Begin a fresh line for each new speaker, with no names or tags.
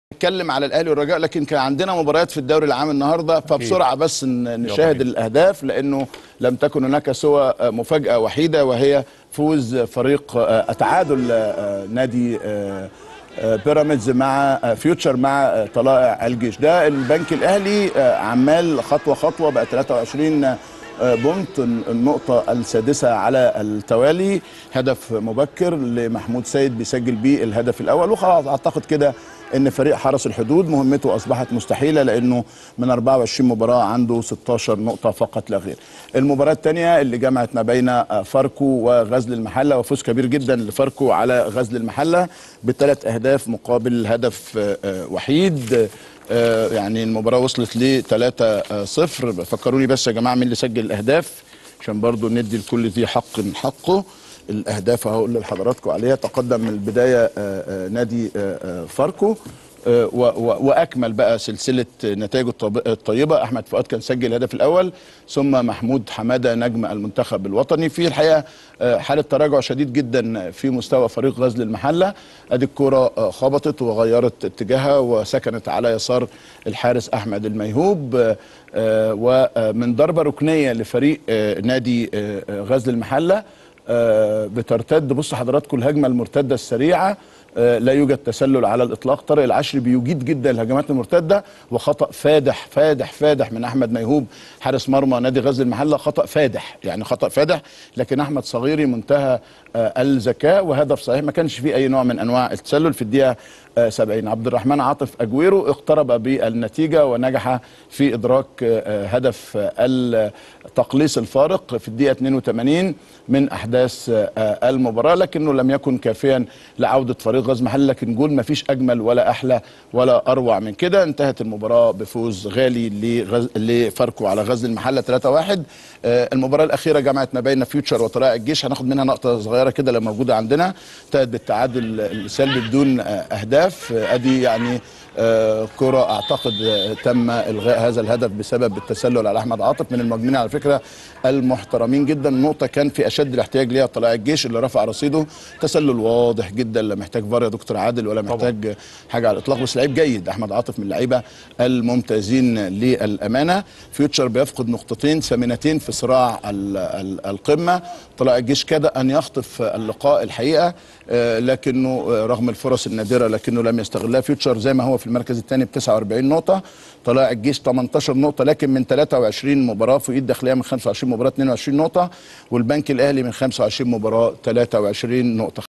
نتكلم على الاهلي والرجاء لكن كان عندنا مباريات في الدوري العام النهارده فبسرعه بس ن- نشاهد الاهداف لانه لم تكن هناك سوى مفاجاه وحيده وهي فوز فريق آه، تعادل آه، نادي آه، آه، بيراميدز مع آه، فيوتشر مع آه، طلائع الجيش ده البنك الاهلي آه، عمال خطوه خطوه بقى 23 آه، بونت النقطة السادسة على التوالي هدف مبكر لمحمود سيد بيسجل بيه الهدف الأول وخلاص أعتقد كده ان فريق حرس الحدود مهمته اصبحت مستحيله لانه من 24 مباراه عنده 16 نقطه فقط لا غير. المباراه الثانيه اللي جمعت ما بين فاركو وغزل المحله وفوز كبير جدا لفاركو على غزل المحله بثلاث اهداف مقابل هدف آه، آه، وحيد آه، يعني المباراه وصلت ل 3 0 فكروني بس يا جماعه مين اللي سجل الاهداف عشان برضو ندي لكل ذي حق حقه الاهداف هقول لحضراتكم عليها تقدم من البدايه آه، آه، نادي آه، آه، فاركو آه، و- و- واكمل بقى سلسله نتائجه الطب- الطيبه احمد فؤاد كان سجل الهدف الاول ثم محمود حماده نجم المنتخب الوطني في الحقيقه آه، حاله تراجع شديد جدا في مستوى فريق غزل المحله ادي الكره آه، خبطت وغيرت اتجاهها وسكنت على يسار الحارس احمد الميهوب آه، آه، ومن ضربه ركنيه لفريق آه، نادي آه، آه، غزل المحله آه، بترتد بص حضراتكم الهجمه المرتده السريعه آه، لا يوجد تسلل على الاطلاق طارق العشري بيجيد جدا الهجمات المرتده وخطا فادح فادح فادح من احمد ميهوب حارس مرمى نادي غزل المحله خطا فادح يعني خطا فادح لكن احمد صغيري منتهى آه، الذكاء وهدف صحيح ما كانش فيه اي نوع من انواع التسلل في الدقيقه آه، 70 عبد الرحمن عاطف اجويرو اقترب بالنتيجه ونجح في ادراك آه، هدف آه، تقليص الفارق في الدقيقه 82 من احداث آه، المباراه لكنه لم يكن كافيا لعوده فريق غزل محل لكن جول ما فيش اجمل ولا احلى ولا اروع من كده انتهت المباراه بفوز غالي لغز... لفاركو على غزل المحله 3-1 آه، المباراه الاخيره جمعت ما بين فيوتشر وطلائع الجيش هناخد منها نقطه صغيره كده اللي موجوده عندنا انتهت بالتعادل السلبي بدون آه، اهداف آه، ادي يعني آه، كرة اعتقد آه، تم الغاء هذا الهدف بسبب التسلل على احمد عاطف من المهاجمين على فكره المحترمين جدا النقطه كان في اشد الاحتياج ليها طلائع الجيش اللي رفع رصيده تسلل واضح جدا لا محتاج فار يا دكتور عادل ولا محتاج حاجه على الاطلاق بس لعيب جيد احمد عاطف من اللعيبه الممتازين للامانه فيوتشر بيفقد نقطتين ثمينتين في صراع ال- ال- القمه طلائع الجيش كاد ان يخطف اللقاء الحقيقه آه، لكنه آه، رغم الفرص النادره لكنه لم يستغلها فيوتشر زي ما هو في المركز الثاني ب 49 نقطه طلائع الجيش 18 نقطه لكن من 23 مباراه في ايد داخليه من 25 مباراه 22 نقطه والبنك الاهلي من 25 مباراه 23 نقطه